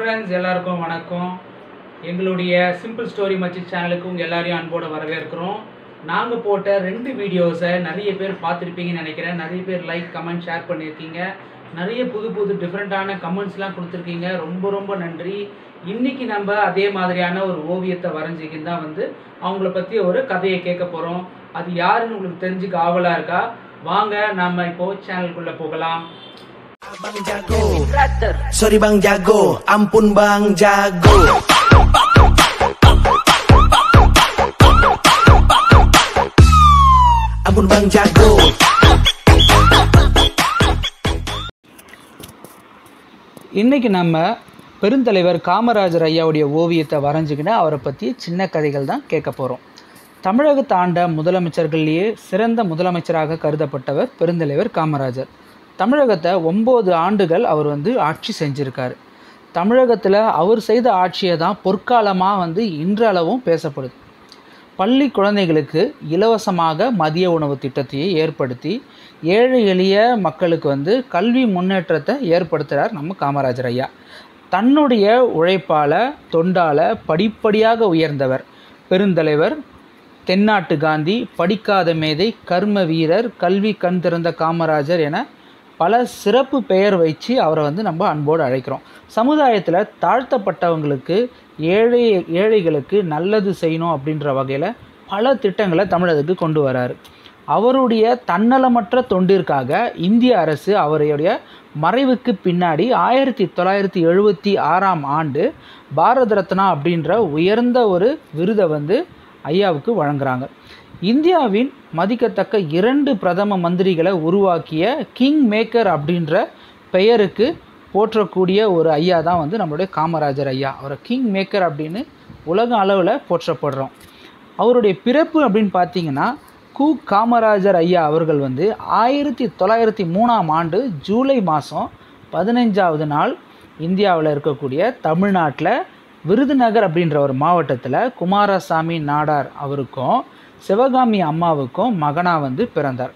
friends எல்லாருக்கும் வணக்கம் எங்களுடைய சிம்பிள் ஸ்டோரி மச்சி சேனலுக்கு உங்கள் எல்லாரையும் அன்போடு வரவேற்கிறோம் நாங்கள் போட்ட ரெண்டு வீடியோஸை நிறைய பேர் பார்த்துருப்பீங்கன்னு நினைக்கிறேன் நிறைய பேர் லைக் கமெண்ட் ஷேர் பண்ணியிருக்கீங்க நிறைய புது புது டிஃப்ரெண்ட்டான கமெண்ட்ஸ்லாம் கொடுத்துருக்கீங்க ரொம்ப ரொம்ப நன்றி இன்னைக்கு நம்ம அதே மாதிரியான ஒரு ஓவியத்தை வரைஞ்சிக்கின்னு தான் வந்து அவங்கள பற்றி ஒரு கதையை கேட்க போகிறோம் அது யாருன்னு உங்களுக்கு தெரிஞ்சுக்க ஆவலாக இருக்கா வாங்க நாம இப்போ சேனலுக்குள்ளே போகலாம் Bang Jago Sorry Bang Jago Ampun Bang Jago Ampun Bang Jago இன்னைக்கு நம்ம பெருந்தலைவர் காமராஜர் ஐயாவுடைய ஓவியத்தை வரைஞ்சிக்கின்னு அவரை பற்றி சின்ன கதைகள் தான் கேட்க போகிறோம் தமிழகத்தை ஆண்ட முதலமைச்சர்கள்லேயே சிறந்த முதலமைச்சராக கருதப்பட்டவர் பெருந்தலைவர் காமராஜர் தமிழகத்தை ஒம்பது ஆண்டுகள் அவர் வந்து ஆட்சி செஞ்சிருக்காரு தமிழகத்தில் அவர் செய்த ஆட்சியை தான் பொற்காலமாக வந்து இன்றளவும் பேசப்படுது பள்ளி குழந்தைகளுக்கு இலவசமாக மதிய உணவு திட்டத்தையே ஏற்படுத்தி ஏழை எளிய மக்களுக்கு வந்து கல்வி முன்னேற்றத்தை ஏற்படுத்துகிறார் நம்ம காமராஜர் ஐயா தன்னுடைய உழைப்பால் தொண்டால் படிப்படியாக உயர்ந்தவர் பெருந்தலைவர் தென்னாட்டு காந்தி படிக்காத மேதை கர்ம வீரர் கல்வி கண் திறந்த காமராஜர் என பல சிறப்பு பெயர் வச்சு அவரை வந்து நம்ம அன்போடு அழைக்கிறோம் சமுதாயத்தில் தாழ்த்தப்பட்டவங்களுக்கு ஏழை ஏழைகளுக்கு நல்லது செய்யணும் அப்படின்ற வகையில் பல திட்டங்களை தமிழகத்துக்கு கொண்டு வராரு அவருடைய தன்னலமற்ற தொண்டிற்காக இந்திய அரசு அவருடைய மறைவுக்கு பின்னாடி ஆயிரத்தி தொள்ளாயிரத்தி எழுபத்தி ஆறாம் ஆண்டு பாரத ரத்னா அப்படின்ற உயர்ந்த ஒரு விருதை வந்து ஐயாவுக்கு வழங்குறாங்க இந்தியாவின் மதிக்கத்தக்க இரண்டு பிரதம மந்திரிகளை உருவாக்கிய கிங் மேக்கர் அப்படின்ற பெயருக்கு போற்றக்கூடிய ஒரு ஐயா தான் வந்து நம்மளுடைய காமராஜர் ஐயா அவரை கிங் மேக்கர் அப்படின்னு உலக அளவில் போற்றப்படுறோம் அவருடைய பிறப்பு அப்படின்னு பார்த்தீங்கன்னா கு காமராஜர் ஐயா அவர்கள் வந்து ஆயிரத்தி தொள்ளாயிரத்தி மூணாம் ஆண்டு ஜூலை மாதம் பதினஞ்சாவது நாள் இந்தியாவில் இருக்கக்கூடிய தமிழ்நாட்டில் விருதுநகர் அப்படின்ற ஒரு மாவட்டத்தில் குமாரசாமி நாடார் அவருக்கும் சிவகாமி அம்மாவுக்கும் மகனாக வந்து பிறந்தார்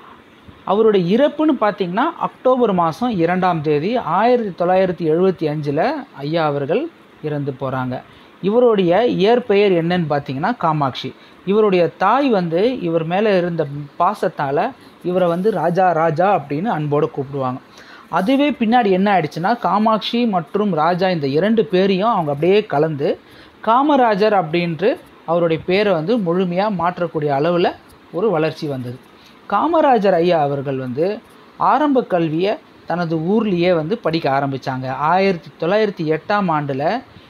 அவருடைய இறப்புன்னு பார்த்தீங்கன்னா அக்டோபர் மாதம் இரண்டாம் தேதி ஆயிரத்தி தொள்ளாயிரத்தி எழுபத்தி அஞ்சில் ஐயா அவர்கள் இறந்து போகிறாங்க இவருடைய இயற்பெயர் என்னன்னு பார்த்தீங்கன்னா காமாட்சி இவருடைய தாய் வந்து இவர் மேலே இருந்த பாசத்தால் இவரை வந்து ராஜா ராஜா அப்படின்னு அன்போடு கூப்பிடுவாங்க அதுவே பின்னாடி என்ன ஆயிடுச்சுன்னா காமாட்சி மற்றும் ராஜா இந்த இரண்டு பேரையும் அவங்க அப்படியே கலந்து காமராஜர் அப்படின்ட்டு அவருடைய பேரை வந்து முழுமையாக மாற்றக்கூடிய அளவில் ஒரு வளர்ச்சி வந்தது காமராஜர் ஐயா அவர்கள் வந்து ஆரம்ப கல்வியை தனது ஊர்லேயே வந்து படிக்க ஆரம்பித்தாங்க ஆயிரத்தி தொள்ளாயிரத்தி எட்டாம் ஆண்டில்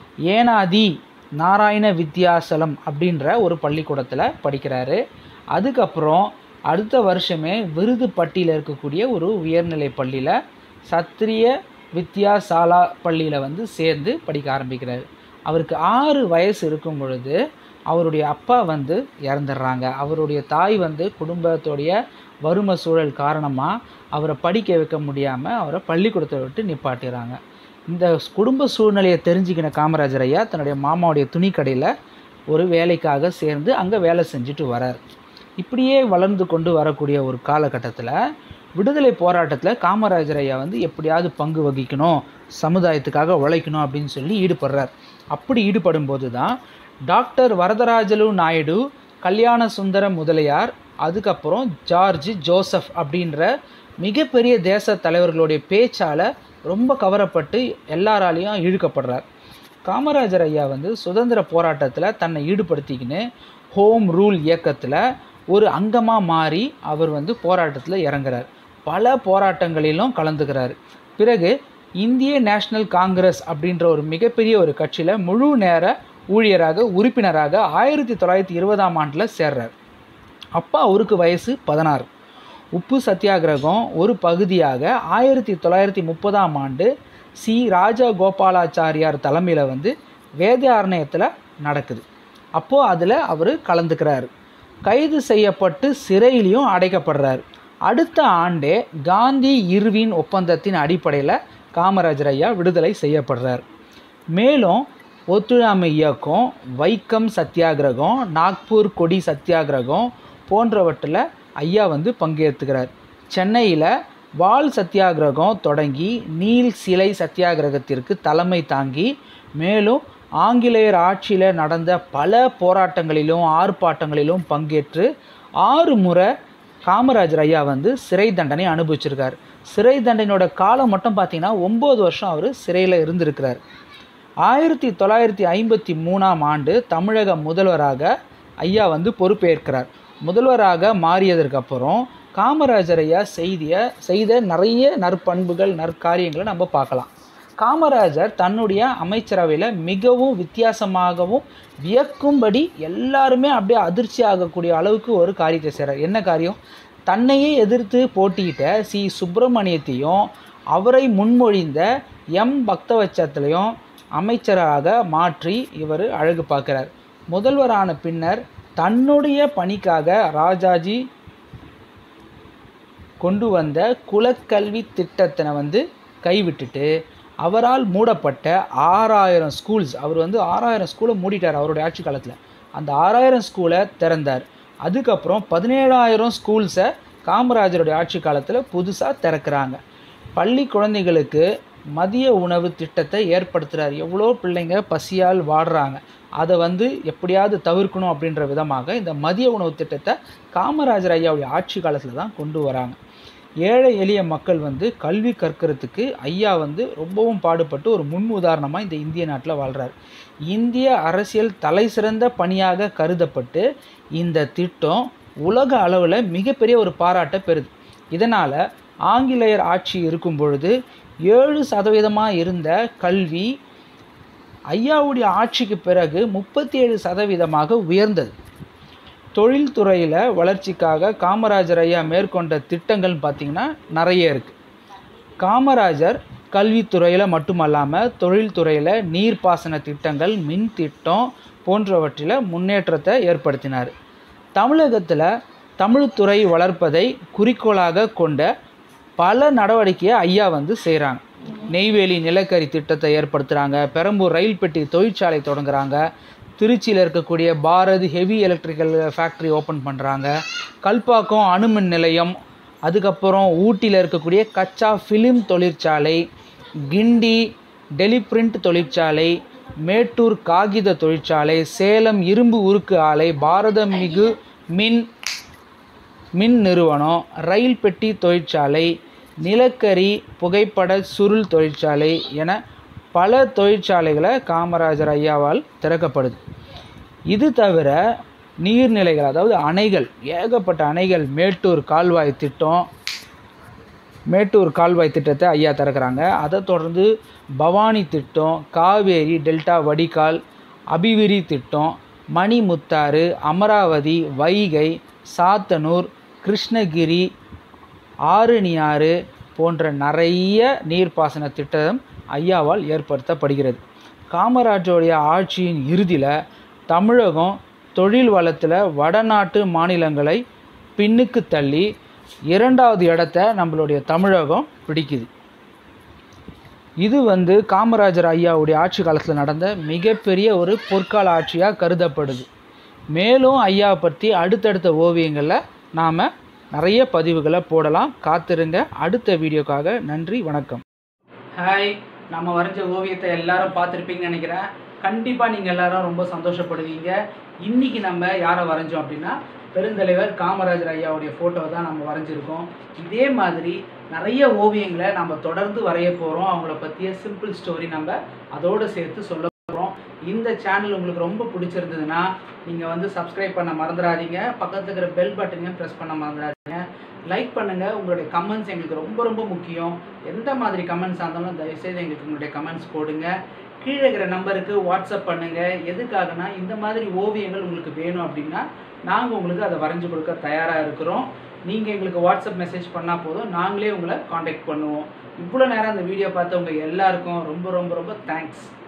ஏனாதி நாராயண வித்யாசலம் அப்படின்ற ஒரு பள்ளிக்கூடத்தில் படிக்கிறாரு அதுக்கப்புறம் அடுத்த வருஷமே விருதுப்பட்டியில் இருக்கக்கூடிய ஒரு உயர்நிலை பள்ளியில் சத்திரிய வித்யாசாலா பள்ளியில் வந்து சேர்ந்து படிக்க ஆரம்பிக்கிறாரு அவருக்கு ஆறு வயசு இருக்கும் பொழுது அவருடைய அப்பா வந்து இறந்துடுறாங்க அவருடைய தாய் வந்து குடும்பத்துடைய வறுமை சூழல் காரணமாக அவரை படிக்க வைக்க முடியாமல் அவரை பள்ளிக்கூடத்தை விட்டு நிப்பாட்டிடுறாங்க இந்த குடும்ப சூழ்நிலையை தெரிஞ்சுக்கின காமராஜர் ஐயா தன்னுடைய மாமாவுடைய துணிக்கடையில் ஒரு வேலைக்காக சேர்ந்து அங்கே வேலை செஞ்சுட்டு வரார் இப்படியே வளர்ந்து கொண்டு வரக்கூடிய ஒரு காலகட்டத்தில் விடுதலை போராட்டத்தில் காமராஜர் ஐயா வந்து எப்படியாவது பங்கு வகிக்கணும் சமுதாயத்துக்காக உழைக்கணும் அப்படின்னு சொல்லி ஈடுபடுறார் அப்படி ஈடுபடும் போது தான் டாக்டர் வரதராஜலு நாயுடு கல்யாண சுந்தர முதலியார் அதுக்கப்புறம் ஜார்ஜ் ஜோசப் அப்படின்ற மிகப்பெரிய தேச தலைவர்களுடைய பேச்சால் ரொம்ப கவரப்பட்டு எல்லாராலையும் இழுக்கப்படுறார் காமராஜர் ஐயா வந்து சுதந்திர போராட்டத்தில் தன்னை ஈடுபடுத்திக்கின்னு ஹோம் ரூல் இயக்கத்தில் ஒரு அங்கமாக மாறி அவர் வந்து போராட்டத்தில் இறங்குறார் பல போராட்டங்களிலும் கலந்துக்கிறார் பிறகு இந்திய நேஷனல் காங்கிரஸ் அப்படின்ற ஒரு மிகப்பெரிய ஒரு கட்சியில் முழு நேர ஊழியராக உறுப்பினராக ஆயிரத்தி தொள்ளாயிரத்தி இருபதாம் ஆண்டில் சேர்றார் அப்போ அவருக்கு வயசு பதினாறு உப்பு சத்தியாகிரகம் ஒரு பகுதியாக ஆயிரத்தி தொள்ளாயிரத்தி முப்பதாம் ஆண்டு சி ராஜா கோபாலாச்சாரியார் தலைமையில் வந்து வேதாரண்யத்தில் நடக்குது அப்போது அதில் அவர் கலந்துக்கிறார் கைது செய்யப்பட்டு சிறையிலையும் அடைக்கப்படுறார் அடுத்த ஆண்டே காந்தி இர்வின் ஒப்பந்தத்தின் அடிப்படையில் காமராஜர் ஐயா விடுதலை செய்யப்படுறார் மேலும் ஒத்துழையாமை இயக்கம் வைக்கம் சத்தியாகிரகம் நாக்பூர் கொடி சத்தியாகிரகம் போன்றவற்றில் ஐயா வந்து பங்கேற்றுக்கிறார் சென்னையில் வால் சத்தியாகிரகம் தொடங்கி நீல் சிலை சத்தியாகிரகத்திற்கு தலைமை தாங்கி மேலும் ஆங்கிலேயர் ஆட்சியில் நடந்த பல போராட்டங்களிலும் ஆர்ப்பாட்டங்களிலும் பங்கேற்று ஆறு முறை காமராஜர் ஐயா வந்து சிறை தண்டனை அனுபவிச்சிருக்கார் சிறை தண்டனையோட காலம் மட்டும் பார்த்தீங்கன்னா ஒம்பது வருஷம் அவர் சிறையில் இருந்திருக்கிறார் ஆயிரத்தி தொள்ளாயிரத்தி ஐம்பத்தி மூணாம் ஆண்டு தமிழக முதல்வராக ஐயா வந்து பொறுப்பேற்கிறார் முதல்வராக மாறியதற்கு அப்புறம் காமராஜர் ஐயா செய்திய செய்த நிறைய நற்பண்புகள் நற்காரியங்களை நம்ம பார்க்கலாம் காமராஜர் தன்னுடைய அமைச்சரவையில் மிகவும் வித்தியாசமாகவும் வியக்கும்படி எல்லாருமே அப்படியே அதிர்ச்சி ஆகக்கூடிய அளவுக்கு ஒரு காரியத்தை செய்கிறார் என்ன காரியம் தன்னையே எதிர்த்து போட்டியிட்ட சி சுப்பிரமணியத்தையும் அவரை முன்மொழிந்த எம் பக்தவச்சத்திலையும் அமைச்சராக மாற்றி இவர் அழகு பார்க்கிறார் முதல்வரான பின்னர் தன்னுடைய பணிக்காக ராஜாஜி கொண்டு வந்த குலக்கல்வி திட்டத்தினை வந்து கைவிட்டுட்டு அவரால் மூடப்பட்ட ஆறாயிரம் ஸ்கூல்ஸ் அவர் வந்து ஆறாயிரம் ஸ்கூலை மூடிட்டார் அவருடைய ஆட்சி காலத்தில் அந்த ஆறாயிரம் ஸ்கூலை திறந்தார் அதுக்கப்புறம் பதினேழாயிரம் ஸ்கூல்ஸை காமராஜருடைய ஆட்சி காலத்தில் புதுசாக திறக்கிறாங்க பள்ளி குழந்தைகளுக்கு மதிய உணவு திட்டத்தை ஏற்படுத்துகிறார் எவ்வளோ பிள்ளைங்க பசியால் வாடுறாங்க அதை வந்து எப்படியாவது தவிர்க்கணும் அப்படின்ற விதமாக இந்த மதிய உணவு திட்டத்தை காமராஜர் ஐயாவுடைய ஆட்சி காலத்தில் தான் கொண்டு வராங்க ஏழை எளிய மக்கள் வந்து கல்வி கற்கிறதுக்கு ஐயா வந்து ரொம்பவும் பாடுபட்டு ஒரு முன் உதாரணமாக இந்த இந்திய நாட்டில் வாழ்கிறார் இந்திய அரசியல் தலை சிறந்த பணியாக கருதப்பட்டு இந்த திட்டம் உலக அளவில் மிகப்பெரிய ஒரு பாராட்டை பெறுது இதனால் ஆங்கிலேயர் ஆட்சி இருக்கும் பொழுது ஏழு சதவீதமாக இருந்த கல்வி ஐயாவுடைய ஆட்சிக்கு பிறகு முப்பத்தி ஏழு சதவீதமாக உயர்ந்தது தொழில்துறையில் வளர்ச்சிக்காக காமராஜர் ஐயா மேற்கொண்ட திட்டங்கள் பார்த்திங்கன்னா நிறைய இருக்குது காமராஜர் கல்வித்துறையில் மட்டுமல்லாமல் தொழில்துறையில் நீர்ப்பாசன திட்டங்கள் மின் திட்டம் போன்றவற்றில் முன்னேற்றத்தை ஏற்படுத்தினார் தமிழகத்தில் தமிழ்துறை வளர்ப்பதை குறிக்கோளாக கொண்ட பல நடவடிக்கையை ஐயா வந்து செய்கிறாங்க நெய்வேலி நிலக்கரி திட்டத்தை ஏற்படுத்துகிறாங்க பெரம்பூர் ரயில் பெட்டி தொழிற்சாலை தொடங்குறாங்க திருச்சியில் இருக்கக்கூடிய Bharat heavy electrical factory open பண்ணுறாங்க கல்பாக்கம் அணுமின் நிலையம் அதுக்கப்புறம் ஊட்டியில் இருக்கக்கூடிய கச்சா ஃபிலிம் தொழிற்சாலை கிண்டி டெலிபிரிண்ட் தொழிற்சாலை மேட்டூர் காகித தொழிற்சாலை சேலம் இரும்பு உருக்கு ஆலை பாரத மிகு மின் மின் நிறுவனம் ரயில் பெட்டி தொழிற்சாலை நிலக்கரி புகைப்பட சுருள் தொழிற்சாலை என பல தொழிற்சாலைகளை காமராஜர் ஐயாவால் திறக்கப்படுது இது தவிர நீர்நிலைகள் அதாவது அணைகள் ஏகப்பட்ட அணைகள் மேட்டூர் கால்வாய் திட்டம் மேட்டூர் கால்வாய் திட்டத்தை ஐயா திறக்கிறாங்க அதை தொடர்ந்து பவானி திட்டம் காவேரி டெல்டா வடிகால் அபிவிரி திட்டம் மணிமுத்தாறு அமராவதி வைகை சாத்தனூர் கிருஷ்ணகிரி ஆறுணியாறு போன்ற நிறைய நீர்ப்பாசன திட்டம் ஐயாவால் ஏற்படுத்தப்படுகிறது காமராஜருடைய ஆட்சியின் இறுதியில் தமிழகம் தொழில் வளத்தில் வடநாட்டு மாநிலங்களை பின்னுக்கு தள்ளி இரண்டாவது இடத்த நம்மளுடைய தமிழகம் பிடிக்குது இது வந்து காமராஜர் ஐயாவுடைய ஆட்சி காலத்தில் நடந்த மிகப்பெரிய ஒரு பொற்கால ஆட்சியாக கருதப்படுது மேலும் ஐயாவை பற்றி அடுத்தடுத்த ஓவியங்களில் நாம் நிறைய பதிவுகளை போடலாம் காத்திருங்க அடுத்த வீடியோக்காக நன்றி வணக்கம் ஹாய் நம்ம வரைஞ்ச ஓவியத்தை எல்லாரும் பார்த்துருப்பீங்கன்னு நினைக்கிறேன் கண்டிப்பாக நீங்கள் எல்லாரும் ரொம்ப சந்தோஷப்படுவீங்க இன்றைக்கி நம்ம யாரை வரைஞ்சோம் அப்படின்னா பெருந்தலைவர் காமராஜர் ஐயாவுடைய ஃபோட்டோவை தான் நம்ம வரைஞ்சிருக்கோம் இதே மாதிரி நிறைய ஓவியங்களை நம்ம தொடர்ந்து வரைய போகிறோம் அவங்கள பற்றிய சிம்பிள் ஸ்டோரி நம்ம அதோடு சேர்த்து சொல்ல போகிறோம் இந்த சேனல் உங்களுக்கு ரொம்ப பிடிச்சிருந்ததுன்னா நீங்கள் வந்து சப்ஸ்கிரைப் பண்ண மறந்துடாதீங்க பக்கத்தில் இருக்கிற பெல் பட்டனையும் ப்ரெஸ் பண்ண மறந்துடாதீங்க லைக் பண்ணுங்கள் உங்களுடைய கமெண்ட்ஸ் எங்களுக்கு ரொம்ப ரொம்ப முக்கியம் எந்த மாதிரி கமெண்ட்ஸாக இருந்தாலும் தயவுசெய்து எங்களுக்கு உங்களுடைய கமெண்ட்ஸ் போடுங்க கீழே இருக்கிற நம்பருக்கு வாட்ஸ்அப் பண்ணுங்கள் எதுக்காகனா இந்த மாதிரி ஓவியங்கள் உங்களுக்கு வேணும் அப்படின்னா நாங்கள் உங்களுக்கு அதை வரைஞ்சி கொடுக்க தயாராக இருக்கிறோம் நீங்கள் எங்களுக்கு வாட்ஸ்அப் மெசேஜ் பண்ணால் போதும் நாங்களே உங்களை காண்டாக்ட் பண்ணுவோம் இவ்வளோ நேரம் அந்த வீடியோ பார்த்தவங்க எல்லாருக்கும் ரொம்ப ரொம்ப ரொம்ப தேங்க்ஸ்